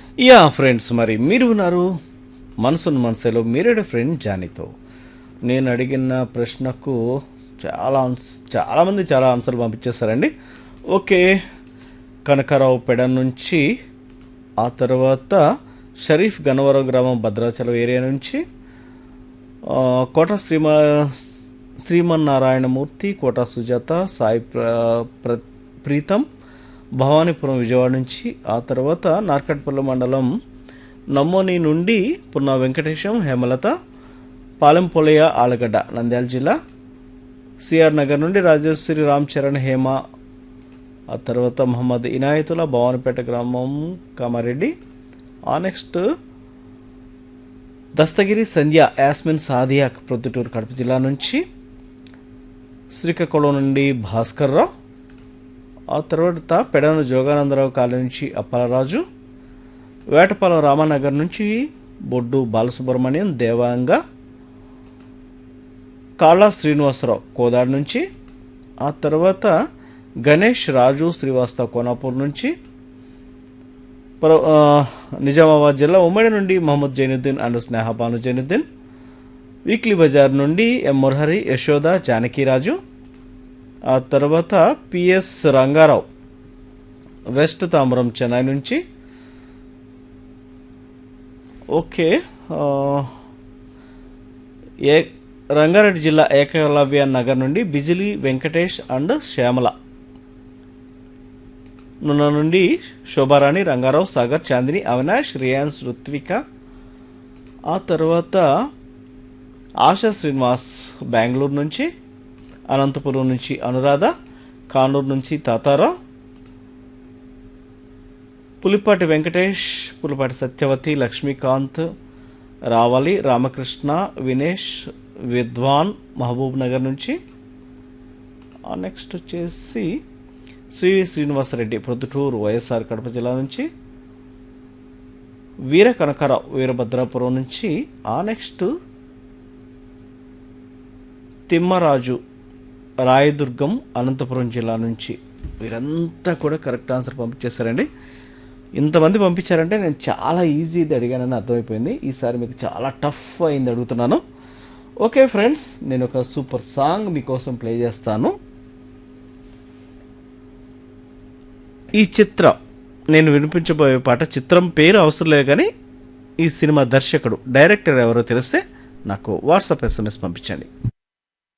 yeah friends మరి మీరు ఉన్నారు మనసును మనసులో మీరేడు ఫ్రెండ్ జానీతో నేను అడిగిన ప్రశ్నకు చాలా ఆన్స్- చాలామంది చాలా ఆన్సర్లు పంపించేస్తారండి ఓకే కనకారావు పెడ నుంచి ఆ తర్వాత షరీఫ్ గన్నవరం గ్రామం భద్రాచలం ఏరియా నుంచి ఆ, కోట శ్రీమ శ్రీమన్నారాయణమూర్తి కోట సుజాత సాయి ప్ర ప్ర- ప్రీతం భవానీపురం విజయవాడ నుంచి ఆ తర్వాత నార్కట్పల్లి మండలం నమ్మోని నుండి పున్నా వెంకటేశం హేమలత పాలెం పొలయ ఆలగడ్డ నంద్యాల జిల్లా సిఆర్ నగర్ నుండి రాజశ్రీ రామ్ చరణ్ హేమ ఆ తర్వాత మహమ్మద్ ఇనాయతుల్లా భవానపేట గ్రామం కామారెడ్డి ఆ నెక్స్ట్ దస్తగిరి సంధ్య యాస్మిన్ సాదియా ప్రొద్దుటూరు కడప జిల్లా నుంచి శ్రీకాకుళం నుండి భాస్కర్ రావు ఆ తర్వాత పెడన జోగానందరావు కాలనీ నుంచి అప్పలరాజు వేటపాలెం రామానగర్ నుంచి బొడ్డు బాలసుబ్రహ్మణ్యం దేవాంగ కాళా శ్రీనివాసరావు కోదాడు నుంచి ఆ తర్వాత గణేష్ రాజు శ్రీవాస్తవ్ కోనాపూర్ నుంచి పర- ఆ, నిజామాబాద్ జిల్లా ఉమ్మడి నుండి మహమ్మద్ జైనుద్దీన్ అండ్ స్నేహబాను జైనుద్దీన్ వీక్లీ బజార్ నుండి ఎం మురహరి యశోద జానకిరాజు ఆ తర్వాత పిఎస్ రంగారావు వెస్ట్ తాంబరం చెన్నై నుంచి ఓకే ఆ, ఏ రంగారెడ్డి జిల్లా ఏకలవ్య నగర్ నుండి బిజిలీ వెంకటేష్ అండ్ శ్యామల నున్న నుండి శోభారాణి రంగారావు సాగర్ చాందిని అవినాష్ రియాన్స్ రుత్విక ఆ తర్వాత ఆశా శ్రీనివాస్ బెంగళూరు నుంచి అనంతపురం నుంచి అనురాధ కానూరు నుంచి తాతారావు పులిపాటి వెంకటేష్ పులిపాటి సత్యవతి లక్ష్మీకాంత్ రావాలి రామకృష్ణ వినేష్ విద్వాన్ మహబూబ్ నగర్ నుంచి ఆ నెక్స్ట్ వచ్చేసి శ్రీ శ్రీనివాసరెడ్డి ప్రొద్దుటూరు వైఎస్ఆర్ కడప జిల్లా నుంచి వీర కనకరావు వీరభద్రాపురం నుంచి ఆ నెక్స్ట్ తిమ్మరాజు రాయదుర్గం అనంతపురం జిల్లా నుంచి వీరంతా కూడా కరెక్ట్ ఆన్సర్ పంపించేశారండి ఇంతమంది పంపించారంటే నేను చాలా ఈజీది అడిగానని అర్థమైపోయింది ఈసారి మీకు చాలా టఫ్ అయింది అడుగుతున్నాను ఓకే ఫ్రెండ్స్ నేను ఒక సూపర్ సాంగ్ మీకోసం ప్లే చేస్తాను ఈ చిత్రం నేను వినిపించబోయే పాట చిత్రం పేరు అవసరం లేదు కానీ ఈ సినిమా దర్శకుడు డైరెక్టర్ ఎవరో తెలిస్తే నాకు వాట్సాప్ ఎస్ఎంఎస్ పంపించండి